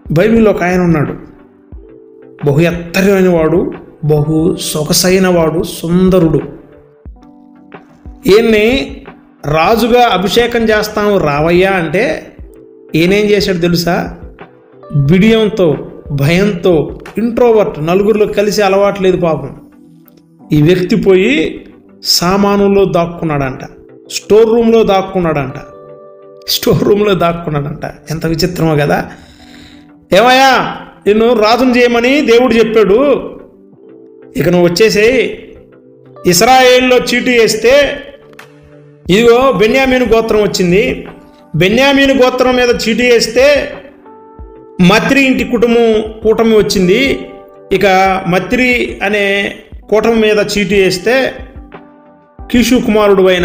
బైబిల్లో ఒక ఆయన ఉన్నాడు బహు ఎత్తరైన వాడు బహు సొగసైన వాడు సుందరుడు ఈయన్ని రాజుగా అభిషేకం చేస్తాము రావయ్యా అంటే ఈయనేం చేశాడు తెలుసా బిడియంతో భయంతో ఇంట్రోవర్ట్ నలుగురిలో కలిసి అలవాటు లేదు పాపం ఈ వ్యక్తి పోయి సామానుల్లో దాక్కున్నాడంట స్టోర్ రూమ్లో దాక్కున్నాడంట స్టోర్ రూమ్లో దాక్కున్నాడంట ఎంత విచిత్రమో కదా ఏమయ్యా నిన్ను రాజును చేయమని దేవుడు చెప్పాడు ఇక నువ్వు వచ్చేసేయి ఇస్రాయేల్లో చీటీ వేస్తే ఇదిగో బెన్యామీను గోత్రం వచ్చింది బెన్యామీను గోత్రం మీద చీటీ వేస్తే మత్రి ఇంటి కుటుంబం కూటమి వచ్చింది ఇక మత్రి అనే కూటమి మీద చీటీ వేస్తే కిషు కుమారుడు అయిన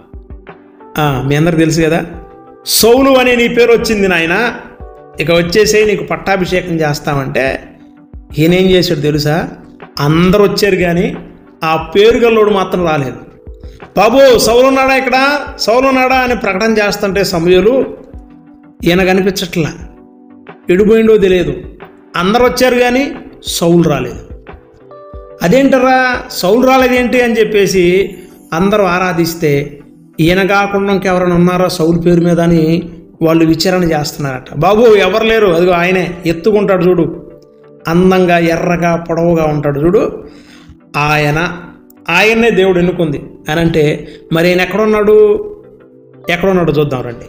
ఆ, మీ అందరికి తెలుసు కదా సౌలు అనే నీ పేరు వచ్చింది నాయన ఇక వచ్చేసే నీకు పట్టాభిషేకం చేస్తామంటే ఈయనేం చేశాడు తెలుసా అందరు వచ్చారు కానీ ఆ పేరు గల్లోడు మాత్రం రాలేదు బాబు సౌలు ఉన్నాడా ఇక్కడ సౌలు ఉన్నాడా అని ప్రకటన చేస్తుంటే సమయంలో ఈయన కనిపించట్లా ఎడిపోయిండో తెలియదు అందరు వచ్చారు కానీ సౌలు రాలేదు అదేంటరా సౌలు రాలేదేంటి అని చెప్పేసి అందరూ ఆరాధిస్తే ఈయన కాకుండా ఇంకెవరైనా ఉన్నారా సౌలు పేరు మీద అని వాళ్ళు విచారణ చేస్తున్నారట బాబు ఎవరు లేరు అదిగో ఆయనే ఎత్తుకుంటాడు చూడు అందంగా ఎర్రగా పొడవుగా ఉంటాడు చూడు ఆయన ఆయన్నే దేవుడు ఎన్నుకుంది అని అంటే మరి ఆయన ఎక్కడున్నాడు ఎక్కడున్నాడు చూద్దాం రండి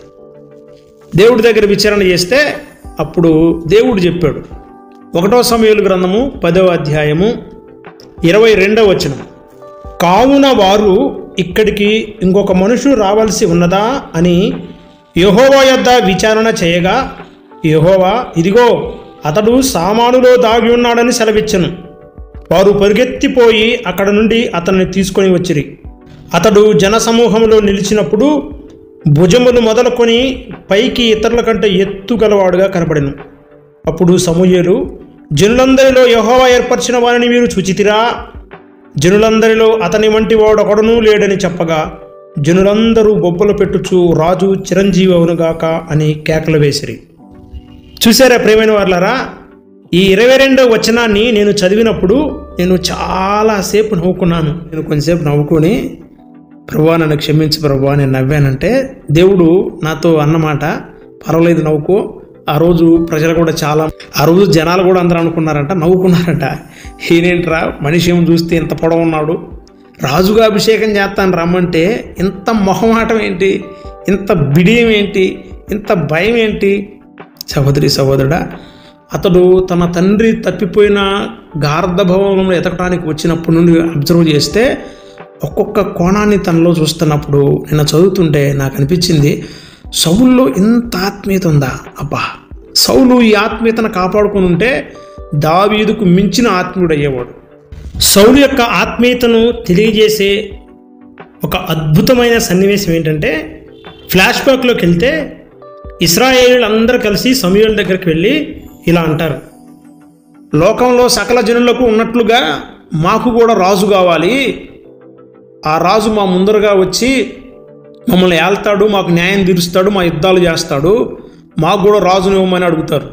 దేవుడి దగ్గర విచారణ చేస్తే అప్పుడు దేవుడు చెప్పాడు ఒకటో సమయాలు గ్రంథము పదవ అధ్యాయము ఇరవై రెండవ వచనం కావున వారు ఇక్కడికి ఇంకొక మనుషుడు రావాల్సి ఉన్నదా అని యెహోవా యొద్ద విచారణ చేయగా యెహోవా ఇదిగో అతడు సామానులో దాగి ఉన్నాడని సెలవిచ్చను వారు పరిగెత్తిపోయి అక్కడ నుండి అతన్ని తీసుకొని వచ్చిరి అతడు జనసమూహంలో నిలిచినప్పుడు భుజములు మొదలుకొని పైకి ఇతరుల కంటే ఎత్తుగలవాడుగా కనపడెను అప్పుడు సమూయేలు జనులందరిలో యెహోవా ఏర్పరిచిన వారిని మీరు చూచితిరా జనులందరిలో అతని వంటి వాడొకడునూ లేడని చెప్పగా జనులందరూ బొబ్బలు పెట్టుచు రాజు చిరంజీవి అవునుగాక అని కేకలు వేసిరి చూసారా ప్రేమైన వాళ్ళారా ఈ ఇరవై రెండవ వచనాన్ని నేను చదివినప్పుడు నేను చాలాసేపు నవ్వుకున్నాను నేను కొంచెంసేపు నవ్వుకొని ప్రభా నన్ను క్షమించి ప్రభా నేను నవ్వానంటే దేవుడు నాతో అన్నమాట పర్వాలేదు నవ్వుకో ఆ రోజు ప్రజలు కూడా చాలా ఆ రోజు జనాలు కూడా అందరూ అనుకున్నారంట నవ్వుకున్నారంట ఈయనేంట్రా మనిషి ఏమో చూస్తే ఇంత పొడవు ఉన్నాడు రాజుగా అభిషేకం చేస్తాను రమ్మంటే ఇంత మొహమాటం ఏంటి ఇంత బిడియం ఏంటి ఇంత భయం ఏంటి సహోదరి సహోదరుడా అతడు తన తండ్రి తప్పిపోయిన గార్ధ భవనంలో ఎతకడానికి వచ్చినప్పటి నుండి అబ్జర్వ్ చేస్తే ఒక్కొక్క కోణాన్ని తనలో చూస్తున్నప్పుడు నిన్న చదువుతుంటే నాకు అనిపించింది సౌల్లో ఇంత ఆత్మీయత ఉందా అబ్బా సౌలు ఈ ఆత్మీయతను కాపాడుకుని ఉంటే దావీదుకు మించిన ఆత్మీయుడు అయ్యేవాడు సౌలు యొక్క ఆత్మీయతను తెలియజేసే ఒక అద్భుతమైన సన్నివేశం ఏంటంటే ఫ్లాష్ బ్యాక్లోకి వెళ్తే ఇస్రాయేలీలు అందరూ కలిసి సమూయేలు దగ్గరికి వెళ్ళి ఇలా అంటారు లోకంలో సకల జనులకు ఉన్నట్లుగా మాకు కూడా రాజు కావాలి ఆ రాజు మా ముందరగా వచ్చి మమ్మల్ని ఏళ్తాడు మాకు న్యాయం తీరుస్తాడు మా యుద్ధాలు చేస్తాడు మాకు కూడా రాజుని ఇవ్వమని అడుగుతారు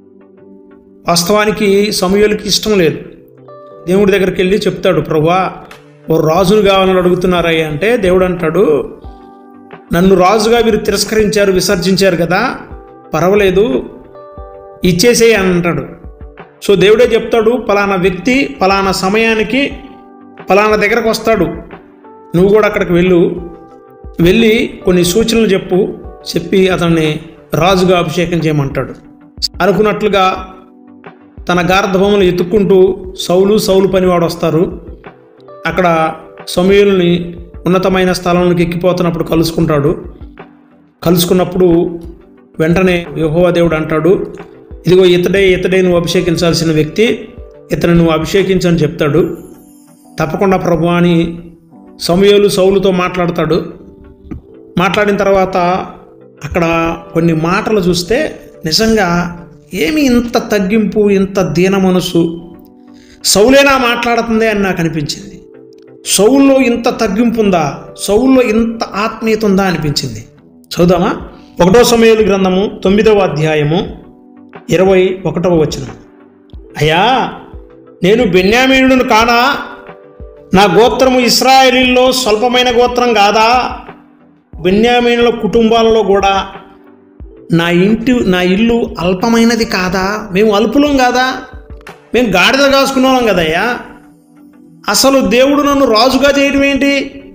వాస్తవానికి సమూహలకి ఇష్టం లేదు దేవుడి దగ్గరికి వెళ్ళి చెప్తాడు ప్రభా ఓ రాజును కావాలని అడుగుతున్నారయ్య అంటే దేవుడు అంటాడు నన్ను రాజుగా వీరు తిరస్కరించారు విసర్జించారు కదా పర్వాలేదు ఇచ్చేసేయి అని అంటాడు సో దేవుడే చెప్తాడు పలానా వ్యక్తి పలానా సమయానికి పలానా దగ్గరకు వస్తాడు నువ్వు కూడా అక్కడికి వెళ్ళు వెళ్ళి కొన్ని సూచనలు చెప్పు చెప్పి అతన్ని రాజుగా అభిషేకం చేయమంటాడు అనుకున్నట్లుగా తన గార్ధభూములు ఎత్తుక్కుంటూ సౌలు సౌలు పనివాడు వస్తారు అక్కడ సమయుల్ని ఉన్నతమైన స్థలంలోకి ఎక్కిపోతున్నప్పుడు కలుసుకుంటాడు కలుసుకున్నప్పుడు వెంటనే యెహోవా దేవుడు అంటాడు ఇదిగో ఇతడే ఇతడే నువ్వు అభిషేకించాల్సిన వ్యక్తి ఇతను నువ్వు అభిషేకించని చెప్తాడు తప్పకుండా ప్రభు అని సమయలు సౌలుతో మాట్లాడతాడు మాట్లాడిన తర్వాత అక్కడ కొన్ని మాటలు చూస్తే నిజంగా ఏమి ఇంత తగ్గింపు ఇంత దీన మనసు సౌలేనా మాట్లాడుతుంది అని నాకు అనిపించింది సౌల్లో ఇంత తగ్గింపు ఉందా సౌల్లో ఇంత ఆత్మీయత ఉందా అనిపించింది చదుదామా ఒకటో సమయాలు గ్రంథము తొమ్మిదవ అధ్యాయము ఇరవై ఒకటవ వచనం అయ్యా నేను బెన్యామీనుడును కానా నా గోత్రము ఇస్రాయేలీల్లో స్వల్పమైన గోత్రం కాదా బెన్యామీనుల కుటుంబాలలో కూడా నా ఇంటి నా ఇల్లు అల్పమైనది కాదా మేము అల్పులం కాదా మేము గాడిద కాసుకునే వాళ్ళం కదయ్యా అసలు దేవుడు నన్ను రాజుగా చేయడం ఏంటి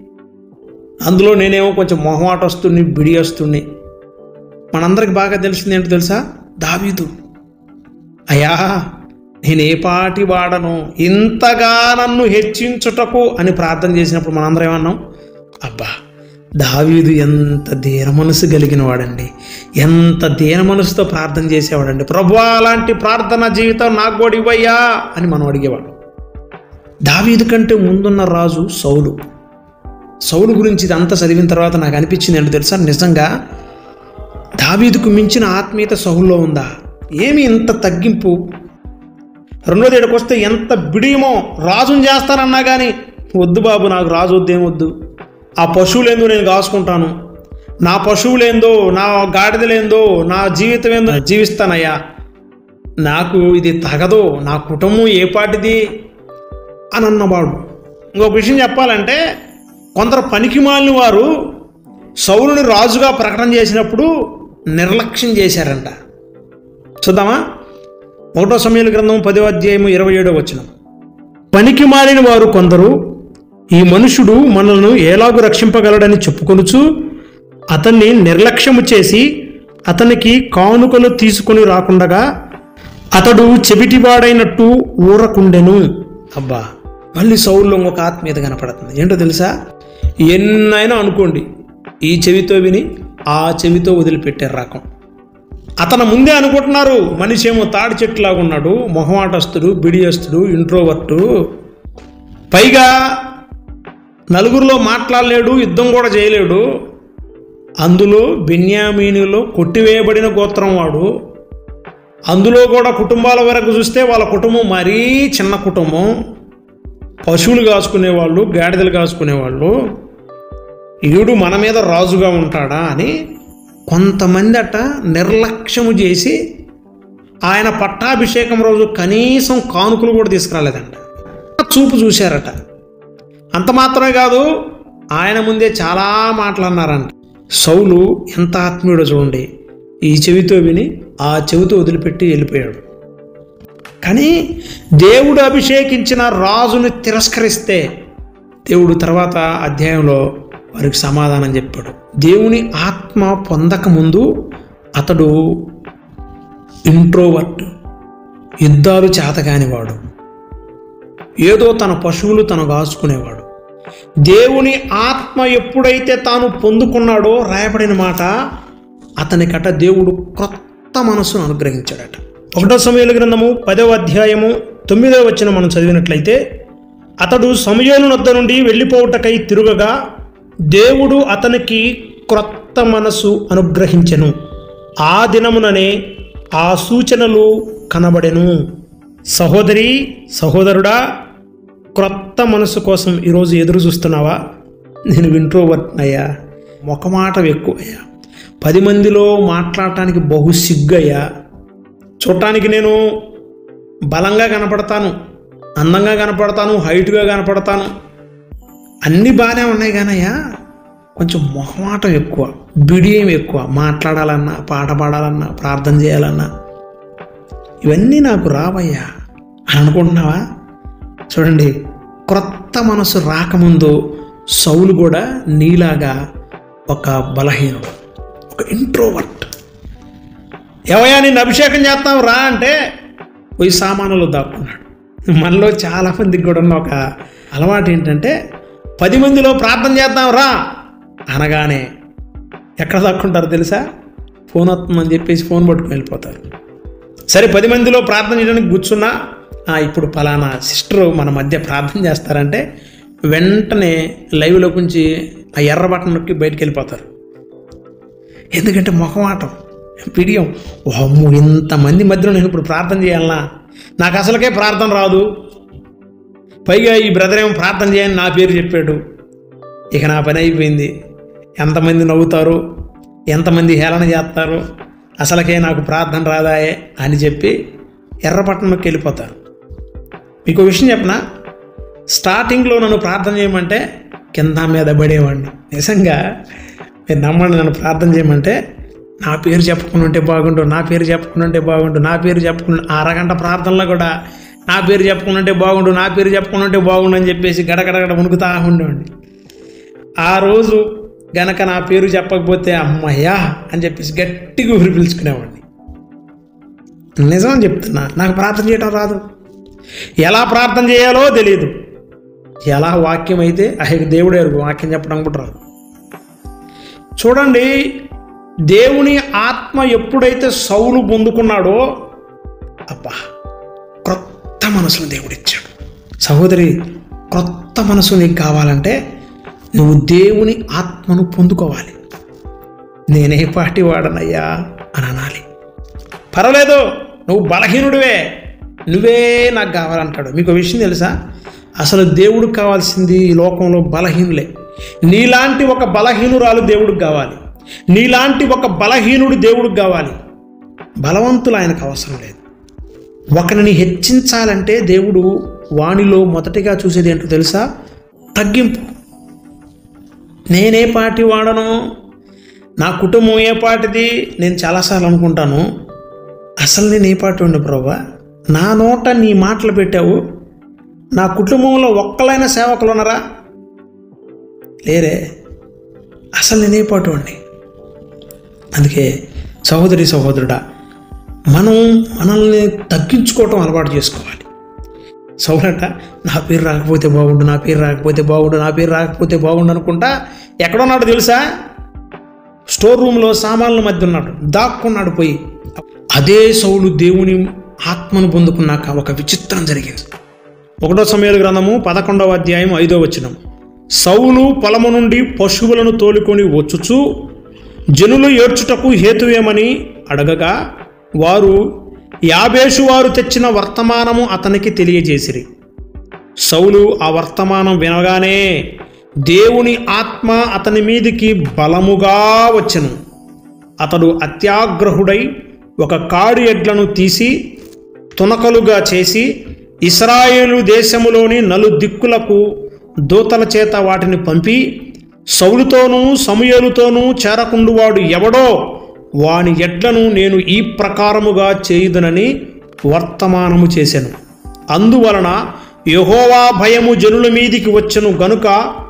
అందులో నేనేమో కొంచెం మొహమాటస్తుని బిడియస్తుని మనందరికి బాగా తెలిసింది ఏంటో తెలుసా దావీదు అయ్యా నేను ఏ పాటి వాడను ఇంతగా నన్ను హెచ్చించుటకు అని ప్రార్థన చేసినప్పుడు మనందరం ఏమన్నాం అబ్బా దావీదు ఎంత దీన మనసు కలిగిన వాడండి ఎంత దీన మనసుతో ప్రార్థన చేసేవాడండి ప్రభు అలాంటి ప్రార్థన జీవితం నాకు కూడా ఇవ్వయ్యా అని మనం అడిగేవాడు దావీదు కంటే ముందున్న రాజు సౌలు సౌలు గురించి ఇదంతా చదివిన తర్వాత నాకు అనిపించింది ఏంటో తెలుసా నిజంగా దావీదుకు మించిన ఆత్మీయత సౌల్లో ఉందా ఏమి ఇంత తగ్గింపు రెండోది ఇక్కడికి వస్తే ఎంత బిడియమో రాజుని చేస్తానన్నా కానీ వద్దు బాబు నాకు రాజు వద్దేమొద్దు ఆ పశువులేందో నేను కాసుకుంటాను నా పశువులేందో నా గాడిదలేందో నా జీవితం ఏందో నేను జీవిస్తానయ్యా నాకు ఇది తగదు నా కుటుంబం ఏ పాటిది అని అన్నవాడు ఇంకొక విషయం చెప్పాలంటే కొందరు పనికిమాలిన వారు సౌలుని రాజుగా ప్రకటన చేసినప్పుడు నిర్లక్ష్యం చేశారంట చూద్దామా ఒకటో సమయాల గ్రంథం పదో అధ్యాయము ఇరవై ఏడో వచ్చిన పనికి మారిన వారు కొందరు ఈ మనుషుడు మనల్ని ఎలాగూ రక్షింపగలడని చెప్పుకొనుచు అతన్ని నిర్లక్ష్యము చేసి అతనికి కానుకలు తీసుకొని రాకుండగా అతడు చెవిటివాడైనట్టు ఊరకుండెను అబ్బా మళ్ళీ సౌల్లో ఒక ఆత్మీయత కనపడుతుంది ఏంటో తెలుసా ఎన్నైనా అనుకోండి ఈ చెవితో విని ఆ చెవితో వదిలిపెట్టారు రకం అతను ముందే అనుకుంటున్నారు మనిషి ఏమో తాడి చెట్టులాగా ఉన్నాడు మొహమాటస్తుడు బిడియస్తుడు ఇంట్రోవర్టు పైగా నలుగురిలో మాట్లాడలేడు యుద్ధం కూడా చేయలేడు అందులో బెన్యామీనులో కొట్టివేయబడిన గోత్రం వాడు అందులో కూడా కుటుంబాల వరకు చూస్తే వాళ్ళ కుటుంబం మరీ చిన్న కుటుంబం పశువులు కాసుకునేవాళ్ళు గాడిదలు కాసుకునేవాళ్ళు ఈడు మన మీద రాజుగా ఉంటాడా అని కొంతమంది అట నిర్లక్ష్యము చేసి ఆయన పట్టాభిషేకం రోజు కనీసం కానుకలు కూడా తీసుకురాలేదంట చూపు చూశారట అంత మాత్రమే కాదు ఆయన ముందే చాలా మాటలన్నారంట సౌలు ఎంత ఆత్మీయుడో చూడండి ఈ చెవితో విని ఆ చెవితో వదిలిపెట్టి వెళ్ళిపోయాడు కానీ దేవుడు అభిషేకించిన రాజుని తిరస్కరిస్తే దేవుడు తర్వాత అధ్యాయంలో వారికి సమాధానం చెప్పాడు దేవుని ఆత్మ పొందక ముందు అతడు ఇంట్రోవర్ట్ యుద్ధాలు చేతగానివాడు ఏదో తన పశువులు తను కాచుకునేవాడు దేవుని ఆత్మ ఎప్పుడైతే తాను పొందుకున్నాడో రాయబడిన మాట అతనికట దేవుడు క్రొత్త మనసును అనుగ్రహించాడట ఒకటో సమయాల గ్రంథము పదవ అధ్యాయము తొమ్మిదవ వచ్చిన మనం చదివినట్లయితే అతడు సమయోను వద్ద నుండి వెళ్ళిపోవుటకై తిరుగగా దేవుడు అతనికి క్రొత్త మనసు అనుగ్రహించెను ఆ దినముననే ఆ సూచనలు కనబడెను సహోదరి సహోదరుడా క్రొత్త మనసు కోసం ఈరోజు ఎదురు చూస్తున్నావా నేను ఇంట్రోవర్ట్ అయ్యా మొకమాట ఎక్కువయ్యా పది మందిలో మాట్లాడటానికి బహు సిగ్గయ్యా చూడటానికి నేను బలంగా కనపడతాను అందంగా కనపడతాను హైట్గా కనపడతాను అన్నీ బాగానే ఉన్నాయి కానయ్యా కొంచెం మొహమాటం ఎక్కువ బిడియం ఎక్కువ మాట్లాడాలన్నా పాట పాడాలన్నా ప్రార్థన చేయాలన్నా ఇవన్నీ నాకు రావయ్యా అని అనుకుంటున్నావా చూడండి క్రొత్త మనసు రాకముందు సౌలు కూడా నీలాగా ఒక బలహీనుడు ఒక ఇంట్రోవర్ట్ ఏవయ్యా నిన్ను అభిషేకం చేస్తాం రా అంటే పోయి సామానులు దాక్కున్నాడు మనలో చాలా మందికి కూడా ఉన్న ఒక అలవాటు ఏంటంటే పది మందిలో ప్రార్థన చేద్దాం రా అనగానే ఎక్కడ దాక్కుంటారు తెలుసా ఫోన్ వస్తుందని చెప్పేసి ఫోన్ పట్టుకుని వెళ్ళిపోతారు సరే పది మందిలో ప్రార్థన చేయడానికి కూర్చున్నా "ఆ, ఇప్పుడు ఫలానా సిస్టర్ మన మధ్య ప్రార్థన చేస్తారంటే వెంటనే లైవ్లో కొంచి ఆ ఎర్ర బటన్ నొక్కి బయటికి వెళ్ళిపోతారు ఎందుకంటే మొహమాటం పిడియం అమ్మో ఇంతమంది మధ్యలో నేను ఇప్పుడు ప్రార్థన చేయాలనా నాకు అసలుకే ప్రార్థన రాదు పైగా ఈ బ్రదర్ ఏమో ప్రార్థన చేయని నా పేరు చెప్పాడు ఇక నా పని అయిపోయింది ఎంతమంది నవ్వుతారు ఎంతమంది హేళన చేస్తారు అసలకే నాకు ప్రార్థన రాదాయే అని చెప్పి ఎర్రపట్నంలోకి వెళ్ళిపోతారు మీకు విషయం చెప్పనా స్టార్టింగ్లో నన్ను ప్రార్థన చేయమంటే కింద మీద పడేవాడిని నిజంగా మీరు నమ్మండి నన్ను ప్రార్థన చేయమంటే నా పేరు చెప్పుకుని ఉంటే బాగుండు నా పేరు చెప్పుకుని ఉంటే బాగుండు నా పేరు చెప్పుకుని ఆ అరగంట ప్రార్థనలో కూడా నా పేరు చెప్పుకుని ఉంటే బాగుండు నా పేరు చెప్పుకుని ఉంటే బాగుండు అని చెప్పేసి గడగడగడ వణుకుతా ఉండేవాడిని ఆ రోజు గనక నా పేరు చెప్పకపోతే అమ్మయ్యా అని చెప్పేసి గట్టిగా ఊరి పిలుచుకునేవాడిని నిజం చెప్తున్నా నాకు ప్రార్థన చేయడం రాదు ఎలా ప్రార్థన చేయాలో తెలియదు ఎలా వాక్యం అయితే అహి దేవుడే ఎరుగు వాక్యం చెప్పడం కూడా రాదు చూడండి దేవుని ఆత్మ ఎప్పుడైతే సౌలు పొందుకున్నాడో అబ్బా క్రొత్త మనసును దేవుడిచ్చాడు సహోదరి క్రొత్త మనసు నీకు కావాలంటే నువ్వు దేవుని ఆత్మను పొందుకోవాలి నేనే పాటి వాడనయ్యా అని అనాలి పర్వాలేదు నువ్వు బలహీనుడివే నువ్వే నాకు కావాలంటాడు మీకు విషయం తెలుసా అసలు దేవుడికి కావాల్సింది ఈ లోకంలో బలహీనులే నీలాంటి ఒక బలహీనురాలు దేవుడికి కావాలి నీలాంటి ఒక బలహీనుడు దేవుడికి కావాలి బలవంతులు ఆయనకు అవసరం లేదు ఒకరిని హెచ్చించాలంటే దేవుడు వాణిలో మొదటిగా చూసేది ఏంటో తెలుసా తగ్గింపు నేనే పాటి వాడను నా కుటుంబం ఏ పాటిది నేను చాలాసార్లు అనుకుంటాను అసలు నేను ఏ పాటి ఉండు ప్రభా నా నోట నీ మాటలు పెట్టావు నా కుటుంబంలో ఒక్కలైన సేవకులు ఉన్నారా లేరే అసలు నేనే పాటు అండి అందుకే సహోదరి సహోదరుడా మనం మనల్ని తగ్గించుకోవటం అలవాటు చేసుకోవాలి సౌరట నా పేరు రాకపోతే బాగుండు నా పేరు రాకపోతే బాగుండు నా పేరు రాకపోతే బాగుండు అనుకుంటా ఎక్కడున్నాడు తెలుసా స్టోర్ రూమ్లో సామాన్ల మధ్య ఉన్నాడు దాక్కున్నాడు పోయి అదే సౌలు దేవుని ఆత్మను పొందుకున్నాక ఒక విచిత్రం జరిగింది ఒకటో సమయాల గ్రంథము పదకొండవ అధ్యాయం ఐదో వచనం సౌలు పొలము నుండి పశువులను తోలుకొని వచ్చుచు జనులు ఏడ్చుటకు హేతువేమని అడగగా వారు యాబేషు వారు తెచ్చిన వర్తమానము అతనికి తెలియజేసిరి సౌలు ఆ వర్తమానం వినగానే దేవుని ఆత్మ అతని మీదికి బలముగా వచ్చెను అతడు అత్యాగ్రహుడై ఒక కాడి ఎడ్లను తీసి తునకలుగా చేసి ఇస్రాయేలు దేశములోని నలు దిక్కులకు దూతల చేత వాటిని పంపి సౌలుతోనూ సమయలుతోనూ చేరకుండువాడు ఎవడో వాని ఎడ్లను నేను ఈ ప్రకారముగా చేయుదనని వర్తమానము చేశాను అందువలన యహోవా భయము జనుల మీదికి వచ్చెను గనుక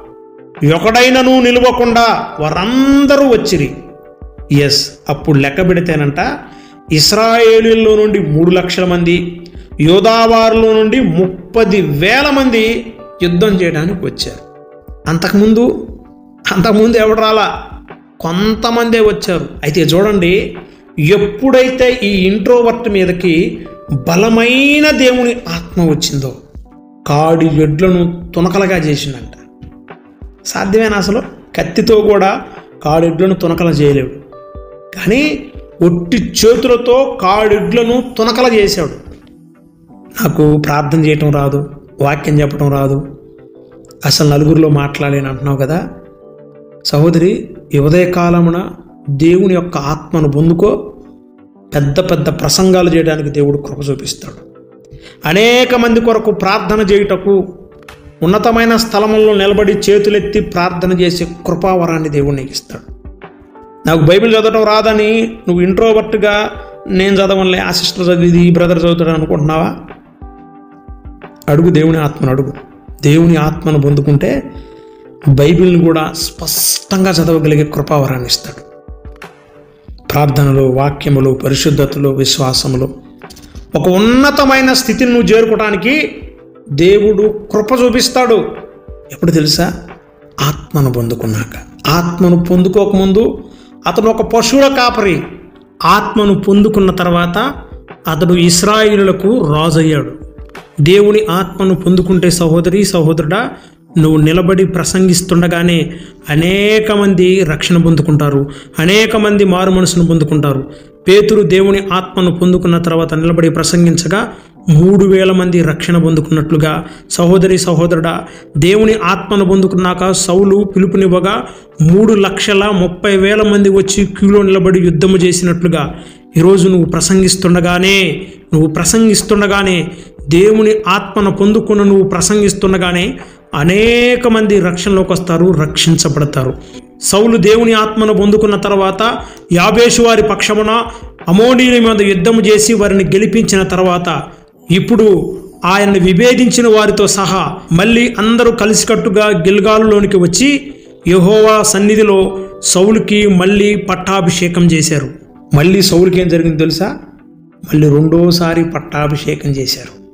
ఒకడైనను నిలవకుండా వారందరూ వచ్చిరి ఎస్ అప్పుడు లెక్క పెడితేనంట ఇస్రాయేలీల్లో నుండి మూడు లక్షల మంది యోధావారులో నుండి ముప్పది వేల మంది యుద్ధం చేయడానికి వచ్చారు అంతకుముందు అంతకుముందు ఎవడు రాలా కొంతమందే వచ్చారు అయితే చూడండి ఎప్పుడైతే ఈ ఇంట్రోవర్ట్ మీదకి బలమైన దేవుని ఆత్మ వచ్చిందో కాడి ఎడ్లను తునకలుగా చేసిందంట సాధ్యమేనా అసలు కత్తితో కూడా కాడెడ్లను తునకల చేయలేడు కానీ ఒట్టి చేతులతో కాడెడ్లను తునకల చేశాడు నాకు ప్రార్థన చేయటం రాదు వాక్యం చెప్పడం రాదు అసలు నలుగురిలో మాట్లాడలేని అంటున్నావు కదా సహోదరి ఈ ఉదయకాలమున దేవుని యొక్క ఆత్మను పొందుకో పెద్ద పెద్ద ప్రసంగాలు చేయడానికి దేవుడు కృప చూపిస్తాడు అనేక మంది కొరకు ప్రార్థన చేయుటకు ఉన్నతమైన స్థలముల్లో నిలబడి చేతులెత్తి ప్రార్థన చేసే కృపావరాన్ని దేవుడు నీకు ఇస్తాడు నాకు బైబిల్ చదవటం రాదని నువ్వు ఇంట్రోవర్ట్గా నేను చదవలే ఆ సిస్టర్ చదివిది ఈ బ్రదర్ చదువుతాడు అనుకుంటున్నావా అడుగు దేవుని ఆత్మను అడుగు దేవుని ఆత్మను పొందుకుంటే బైబిల్ని కూడా స్పష్టంగా చదవగలిగే కృపావరాన్ని ఇస్తాడు ప్రార్థనలు వాక్యములు పరిశుద్ధతలు విశ్వాసములు ఒక ఉన్నతమైన స్థితిని నువ్వు చేరుకోవడానికి దేవుడు కృప చూపిస్తాడు ఎప్పుడు తెలుసా ఆత్మను పొందుకున్నాక ఆత్మను పొందుకోకముందు అతను ఒక పశువుల కాపరి ఆత్మను పొందుకున్న తర్వాత అతడు ఇస్రాయిలులకు రాజు అయ్యాడు దేవుని ఆత్మను పొందుకుంటే సహోదరి సహోదరుడా నువ్వు నిలబడి ప్రసంగిస్తుండగానే అనేక మంది రక్షణ పొందుకుంటారు అనేక మంది మారు మనసును పొందుకుంటారు పేతురు దేవుని ఆత్మను పొందుకున్న తర్వాత నిలబడి ప్రసంగించగా మూడు వేల మంది రక్షణ పొందుకున్నట్లుగా సహోదరి సహోదరుడా దేవుని ఆత్మను పొందుకున్నాక సౌలు పిలుపునివ్వగా మూడు లక్షల ముప్పై వేల మంది వచ్చి క్యూలో నిలబడి యుద్ధము చేసినట్లుగా ఈరోజు నువ్వు ప్రసంగిస్తుండగానే నువ్వు ప్రసంగిస్తుండగానే దేవుని ఆత్మను పొందుకున్న నువ్వు ప్రసంగిస్తుండగానే అనేక మంది రక్షణలోకి వస్తారు రక్షించబడతారు సౌలు దేవుని ఆత్మను పొందుకున్న తర్వాత యాబేషు వారి పక్షమున అమోనీల మీద యుద్ధము చేసి వారిని గెలిపించిన తర్వాత ఇప్పుడు ఆయనను విభేదించిన వారితో సహా మళ్ళీ అందరూ కలిసికట్టుగా గిల్గాలులోనికి వచ్చి యెహోవా సన్నిధిలో సౌలుకి మళ్ళీ పట్టాభిషేకం చేశారు మళ్ళీ సౌలుకి ఏం జరిగింది తెలుసా మళ్ళీ రెండోసారి పట్టాభిషేకం చేశారు